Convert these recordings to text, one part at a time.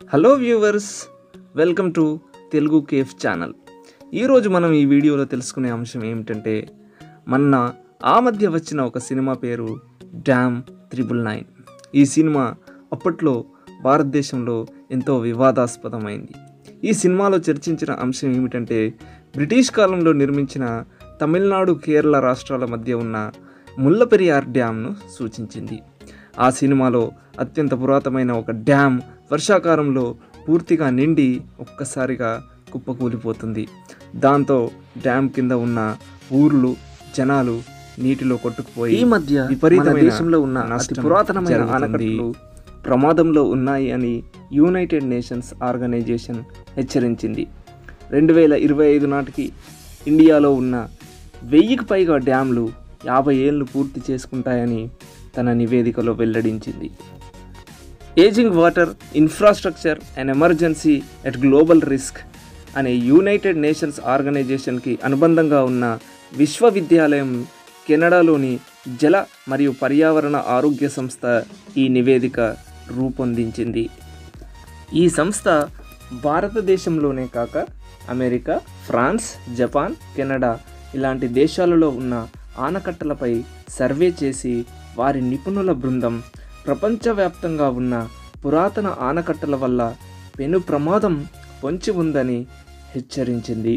Hello viewers welcome to Telugu cafe channel ఈరోజు మనం ఈ వీడియోలో తెలుసుకునే అంశం ఏమిటంటే మొన్న ఆ మధ్య వచ్చిన ఒక సినిమా పేరు డ్యామ్ త్రిబుల్ నైన్ ఈ సినిమా అప్పట్లో భారతదేశంలో ఎంతో వివాదాస్పదమైంది ఈ సినిమాలో చర్చించిన అంశం ఏమిటంటే బ్రిటిష్ కాలంలో నిర్మించిన తమిళనాడు కేరళ రాష్ట్రాల మధ్య ఉన్న ముల్లపెరియార్ డ్యామ్ను సూచించింది ఆ సినిమాలో అత్యంత పురాతనమైన ఒక డ్యామ్ వర్షాకాలంలో పూర్తిగా నిండి ఒక్కసారిగా కుప్పకూలిపోతుంది దాంతో డ్యామ్ కింద ఉన్న ఊర్లు జనాలు నీటిలో కొట్టుకుపోయి ఈ మధ్య విపరీతమైన మన దేశంలో ఉన్న అతి నష్టం పురాతనమైన జరుగుతుంది. ఆనకట్టలు ప్రమాదంలో ఉన్నాయి అని యునైటెడ్ నేషన్స్ ఆర్గనైజేషన్ హెచ్చరించింది రెండు వేల ఇరవై ఐదు నాటికి ఇండియాలో ఉన్న వెయ్యికి పైగా డ్యామ్లు యాభై ఏళ్ళు పూర్తి చేసుకుంటాయని తన నివేదికలో వెల్లడించింది ageing water infrastructure and emergency at global risk అనే యునైటెడ్ నేషన్స్ ఆర్గనైజేషన్కి అనుబంధంగా ఉన్న విశ్వవిద్యాలయం కెనడాలోని జల మరియు పర్యావరణ ఆరోగ్య సంస్థ ఈ నివేదిక రూపొందించింది ఈ సంస్థ భారతదేశంలోనే కాక అమెరికా ఫ్రాన్స్ జపాన్ కెనడా ఇలాంటి దేశాలలో ఉన్న ఆనకట్టలపై సర్వే చేసి వారి నిపుణుల బృందం ప్రపంచవ్యాప్తంగా ఉన్న పురాతన ఆనకట్టల వల్ల పెను ప్రమాదం పొంచి ఉందని హెచ్చరించింది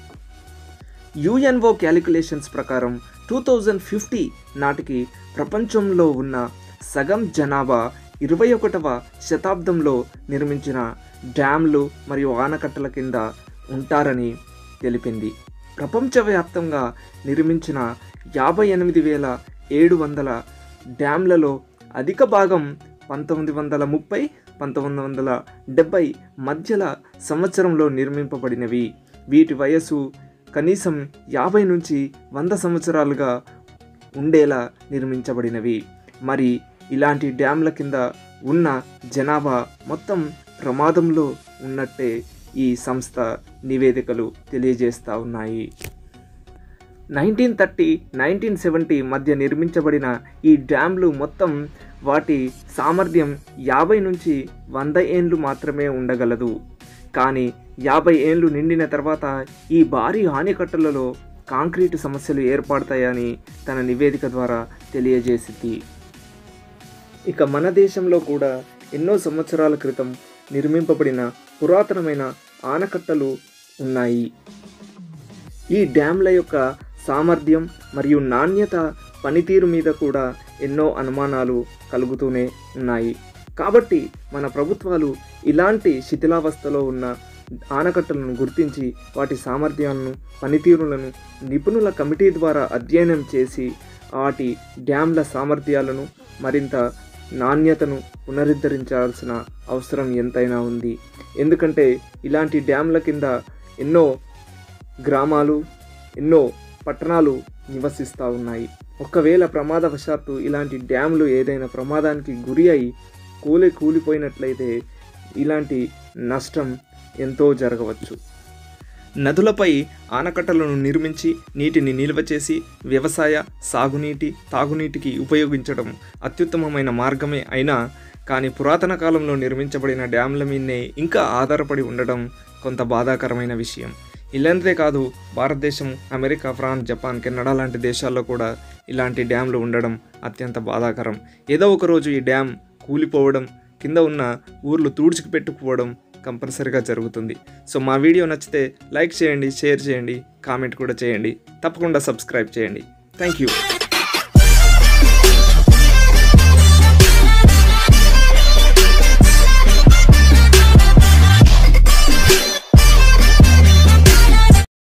యుఎన్ఓ క్యాలిక్యులేషన్స్ ప్రకారం టూ థౌజండ్ ఫిఫ్టీ నాటికి ప్రపంచంలో ఉన్న సగం జనాభా ఇరవై ఒకటవ శతాబ్దంలో నిర్మించిన డ్యామ్లు మరియు ఆనకట్టల కింద ఉంటారని తెలిపింది ప్రపంచవ్యాప్తంగా నిర్మించిన యాభై ఎనిమిది వేల ఏడు వందల డ్యామ్లలో అధిక భాగం పంతొమ్మిది వందల ముప్పై పంతొమ్మిది వందల డెబ్బై మధ్యల సంవత్సరంలో నిర్మింపబడినవి వీటి వయస్సు కనీసం యాభై నుంచి వంద సంవత్సరాలుగా ఉండేలా నిర్మించబడినవి మరి ఇలాంటి డ్యామ్ల కింద ఉన్న జనాభా మొత్తం ప్రమాదంలో ఉన్నట్టే ఈ సంస్థ నివేదికలు తెలియజేస్తూ ఉన్నాయి నైన్టీన్ థర్టీ నైన్టీన్ సెవెంటీ మధ్య నిర్మించబడిన ఈ డ్యామ్లు మొత్తం వాటి సామర్థ్యం యాభై నుంచి వంద ఏండ్లు మాత్రమే ఉండగలదు కానీ యాభై ఏండ్లు నిండిన తర్వాత ఈ భారీ ఆనకట్టలలో కాంక్రీటు సమస్యలు ఏర్పడతాయని తన నివేదిక ద్వారా తెలియజేసింది ఇక మన దేశంలో కూడా ఎన్నో సంవత్సరాల క్రితం నిర్మింపబడిన పురాతనమైన ఆనకట్టలు ఉన్నాయి ఈ డ్యామ్ల యొక్క సామర్థ్యం మరియు నాణ్యత పనితీరు మీద కూడా ఎన్నో అనుమానాలు కలుగుతూనే ఉన్నాయి కాబట్టి మన ప్రభుత్వాలు ఇలాంటి శిథిలావస్థలో ఉన్న ఆనకట్టలను గుర్తించి వాటి సామర్థ్యాలను పనితీరులను నిపుణుల కమిటీ ద్వారా అధ్యయనం చేసి వాటి డ్యామ్ల సామర్థ్యాలను మరింత నాణ్యతను పునరుద్ధరించాల్సిన అవసరం ఎంతైనా ఉంది ఎందుకంటే ఇలాంటి డ్యామ్ల కింద ఎన్నో గ్రామాలు ఎన్నో పట్టణాలు నివసిస్తూ ఉన్నాయి ఒకవేళ ప్రమాదవశాత్తు ఇలాంటి డ్యామ్లు ఏదైనా ప్రమాదానికి గురి అయి కూలి కూలిపోయినట్లయితే ఇలాంటి నష్టం ఎంతో జరగవచ్చు నదులపై ఆనకట్టలను నిర్మించి నీటిని నిల్వ చేసి వ్యవసాయ సాగునీటి తాగునీటికి ఉపయోగించడం అత్యుత్తమమైన మార్గమే అయినా కానీ పురాతన కాలంలో నిర్మించబడిన డ్యామ్ల మీదనే ఇంకా ఆధారపడి ఉండడం కొంత బాధాకరమైన విషయం ఇలాంటిదే కాదు భారతదేశం అమెరికా ఫ్రాన్స్ జపాన్ కెనడా లాంటి దేశాల్లో కూడా ఇలాంటి డ్యామ్లు ఉండడం అత్యంత బాధాకరం ఏదో ఒక రోజు ఈ డ్యామ్ కూలిపోవడం కింద ఉన్న ఊర్లు తూడ్చుకు పెట్టుకుపోవడం కంపల్సరీగా జరుగుతుంది సో మా వీడియో నచ్చితే లైక్ చేయండి షేర్ చేయండి కామెంట్ కూడా చేయండి తప్పకుండా సబ్స్క్రైబ్ చేయండి థ్యాంక్ యూ